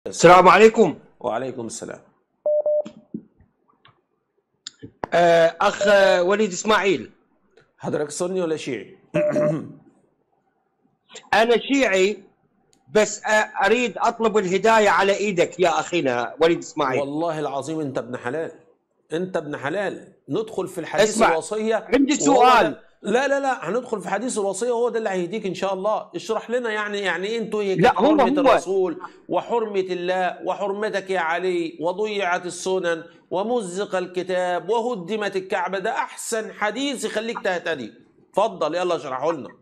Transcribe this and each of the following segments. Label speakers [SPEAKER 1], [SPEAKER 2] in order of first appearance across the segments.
[SPEAKER 1] السلام عليكم
[SPEAKER 2] وعليكم السلام
[SPEAKER 1] آه، اخ آه، وليد اسماعيل
[SPEAKER 2] حضرتك سني ولا شيعي؟
[SPEAKER 1] انا شيعي بس آه، اريد اطلب الهدايه على ايدك يا اخينا وليد اسماعيل
[SPEAKER 2] والله العظيم انت ابن حلال انت ابن حلال ندخل في الحديث
[SPEAKER 1] اسمع،
[SPEAKER 2] الوصيه
[SPEAKER 1] عندي
[SPEAKER 2] وهو
[SPEAKER 1] سؤال.
[SPEAKER 2] ده- لا لا لا هندخل في حديث الوصيه وهو ده اللي هيهديك ان شاء الله اشرح لنا يعني يعني ايه انتهك
[SPEAKER 1] لا، هو-
[SPEAKER 2] حرمه
[SPEAKER 1] هو-
[SPEAKER 2] الرسول وحرمه الله وحرمتك يا علي وضيعت السنن ومزق الكتاب وهدمت الكعبه ده احسن حديث يخليك تهتدي اتفضل يلا اشرحه لنا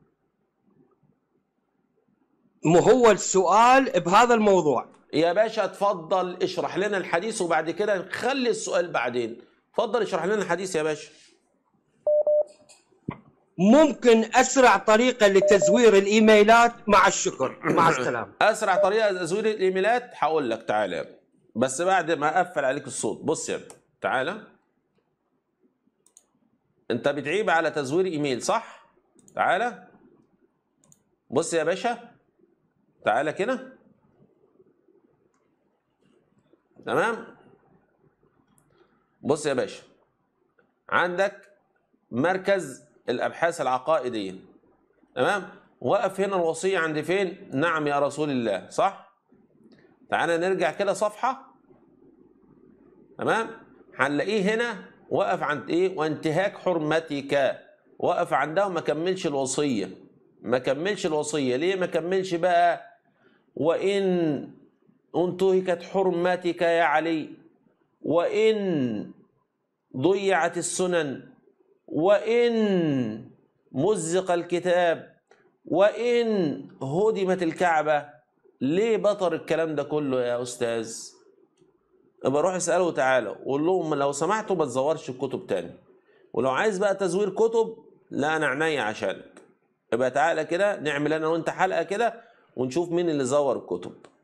[SPEAKER 1] مو هو السؤال بهذا الموضوع
[SPEAKER 2] يا باشا اتفضل اشرح لنا الحديث وبعد كده نخلي السؤال بعدين اتفضل اشرح لنا الحديث يا باشا
[SPEAKER 1] ممكن اسرع طريقه لتزوير الايميلات مع الشكر مع السلامه
[SPEAKER 2] اسرع طريقه تزوير الايميلات هقول لك تعالى يا ابني. بس بعد ما اقفل عليك الصوت بص يا ابني تعالى انت بتعيب على تزوير ايميل صح تعالى بص يا باشا تعالى كده تمام بص يا باشا عندك مركز الابحاث العقائديه تمام وقف هنا الوصيه عند فين نعم يا رسول الله صح تعالى نرجع كده صفحه تمام هنلاقيه هنا وقف عند ايه وانتهاك حرمتك وقف عندها وما كملش الوصيه ما كملش الوصيه ليه ما كملش بقى وان انتهكت حرمتك يا علي وان ضيعت السنن وان مزق الكتاب وان هدمت الكعبه ليه بطر الكلام ده كله يا استاذ ابقى روح اساله تعالى وقول لهم لو سمحتوا ما تزورش الكتب تاني ولو عايز بقى تزوير كتب لا انا عينيا عشانك ابقى تعالى كده نعمل انا وانت حلقه كده ونشوف مين اللي زور الكتب